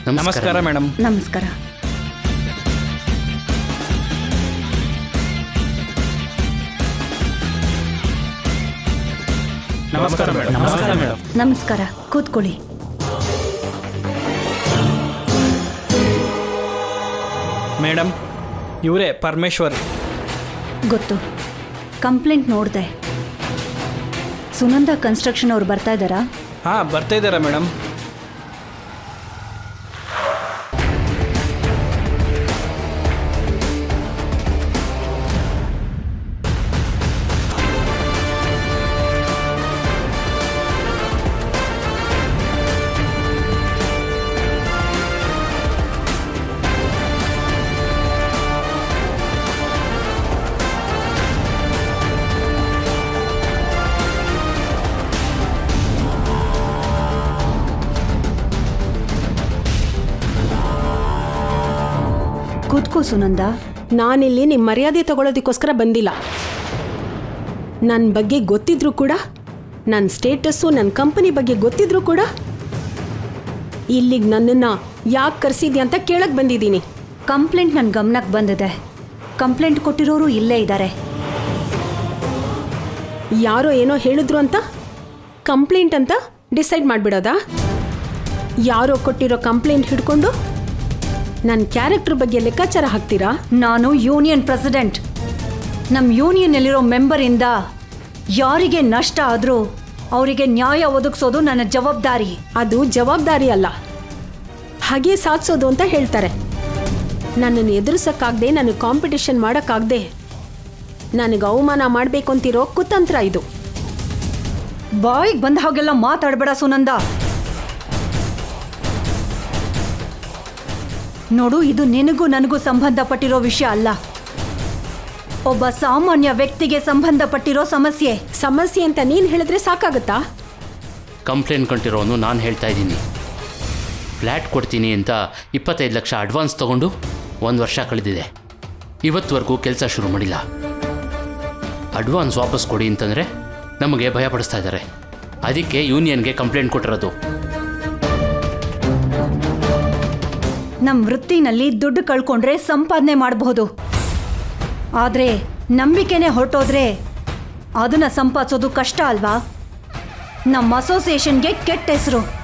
ನಮಸ್ಕಾರ ಮೇಡಮ್ ನಮಸ್ಕಾರ ನಮಸ್ಕಾರ ಮೇಡಮ್ ನಮಸ್ಕಾರ ಮೇಡಮ್ ನಮಸ್ಕಾರ ಕೂತ್ಕೊಳ್ಳಿ ಮೇಡಮ್ ಇವರೇ ಪರಮೇಶ್ವರ್ ಗೊತ್ತು ಕಂಪ್ಲೇಂಟ್ ನೋಡಿದೆ ಸುನಂದ ಕನ್ಸ್ಟ್ರಕ್ಷನ್ ಅವ್ರು ಬರ್ತಾ ಇದ್ದಾರಾ ಹಾಂ ಬರ್ತಾ ಇದ್ದಾರಾ ಮೇಡಮ್ ಕೂತ್ಕೋ ಸುನಂದ ನಾನಿಲ್ಲಿ ನಿಮ್ಮ ಮರ್ಯಾದೆ ತಗೊಳ್ಳೋದಕ್ಕೋಸ್ಕರ ಬಂದಿಲ್ಲ ನನ್ನ ಬಗ್ಗೆ ಗೊತ್ತಿದ್ರು ಕೂಡ ನನ್ನ ಸ್ಟೇಟಸ್ಸು ನನ್ನ ಕಂಪನಿ ಬಗ್ಗೆ ಗೊತ್ತಿದ್ರು ಕೂಡ ಇಲ್ಲಿಗೆ ನನ್ನನ್ನು ಯಾಕೆ ಕರೆಸಿದ್ಯಾ ಅಂತ ಕೇಳಕ್ಕೆ ಬಂದಿದ್ದೀನಿ ಕಂಪ್ಲೇಂಟ್ ನನ್ನ ಗಮನಕ್ಕೆ ಬಂದಿದೆ ಕಂಪ್ಲೇಂಟ್ ಕೊಟ್ಟಿರೋರು ಇಲ್ಲೇ ಇದ್ದಾರೆ ಯಾರೋ ಏನೋ ಹೇಳಿದ್ರು ಅಂತ ಕಂಪ್ಲೇಂಟ್ ಅಂತ ಡಿಸೈಡ್ ಮಾಡಿಬಿಡೋದಾ ಯಾರೋ ಕೊಟ್ಟಿರೋ ಕಂಪ್ಲೇಂಟ್ ಹಿಡ್ಕೊಂಡು ನನ್ನ ಕ್ಯಾರೆಕ್ಟರ್ ಬಗ್ಗೆ ಲೆಕ್ಕಾಚಾರ ಹಾಕ್ತೀರಾ ನಾನು ಯೂನಿಯನ್ ಪ್ರೆಸಿಡೆಂಟ್ ನಮ್ಮ ಯೂನಿಯನ್ನಲ್ಲಿರೋ ಮೆಂಬರಿಂದ ಯಾರಿಗೆ ನಷ್ಟ ಆದರೂ ಅವರಿಗೆ ನ್ಯಾಯ ಒದಗಿಸೋದು ನನ್ನ ಜವಾಬ್ದಾರಿ ಅದು ಜವಾಬ್ದಾರಿ ಅಲ್ಲ ಹಾಗೆ ಸಾಧಿಸೋದು ಅಂತ ಹೇಳ್ತಾರೆ ನನ್ನನ್ನು ಎದುರಿಸೋಕ್ಕಾಗದೆ ನನಗೆ ಕಾಂಪಿಟಿಷನ್ ಮಾಡೋಕ್ಕಾಗದೆ ನನಗೆ ಅವಮಾನ ಮಾಡಬೇಕು ಅಂತಿರೋ ಕುತಂತ್ರ ಇದು ಬಾಯಿಗೆ ಬಂದ ಹಾಗೆಲ್ಲ ಮಾತಾಡಬೇಡ ಸುನಂದ ನೋಡು ಇದು ನಿನಗೂ ನನಗೂ ಸಂಬಂಧಪಟ್ಟಿರೋ ವಿಷಯ ಅಲ್ಲ ಒಬ್ಬ ಸಾಮಾನ್ಯ ವ್ಯಕ್ತಿಗೆ ಸಂಬಂಧಪಟ್ಟಿರೋ ಸಮಸ್ಯೆ ಸಮಸ್ಯೆ ಅಂತ ನೀನು ಹೇಳಿದ್ರೆ ಸಾಕಾಗುತ್ತಾ ಕಂಪ್ಲೇಂಟ್ ಕಂಟಿರೋನು ನಾನು ಹೇಳ್ತಾ ಇದ್ದೀನಿ ಫ್ಲ್ಯಾಟ್ ಕೊಡ್ತೀನಿ ಅಂತ ಇಪ್ಪತ್ತೈದು ಲಕ್ಷ ಅಡ್ವಾನ್ಸ್ ತೊಗೊಂಡು ಒಂದು ವರ್ಷ ಕಳೆದಿದೆ ಇವತ್ತುವರೆಗೂ ಕೆಲಸ ಶುರು ಮಾಡಿಲ್ಲ ಅಡ್ವಾನ್ಸ್ ವಾಪಸ್ ಕೊಡಿ ಅಂತಂದರೆ ನಮಗೆ ಭಯಪಡಿಸ್ತಾ ಇದ್ದಾರೆ ಅದಕ್ಕೆ ಯೂನಿಯನ್ಗೆ ಕಂಪ್ಲೇಂಟ್ ಕೊಟ್ಟಿರೋದು ನಮ್ಮ ವೃತ್ತಿನಲ್ಲಿ ದುಡ್ಡು ಕಳ್ಕೊಂಡ್ರೆ ಸಂಪಾದನೆ ಮಾಡಬಹುದು ಆದರೆ ನಂಬಿಕೆನೇ ಹೊರಟೋದ್ರೆ ಅದನ್ನ ಸಂಪಾದಿಸೋದು ಕಷ್ಟ ಅಲ್ವಾ ನಮ್ಮ ಅಸೋಸಿಯೇಷನ್ಗೆ ಕೆಟ್ಟ ಹೆಸರು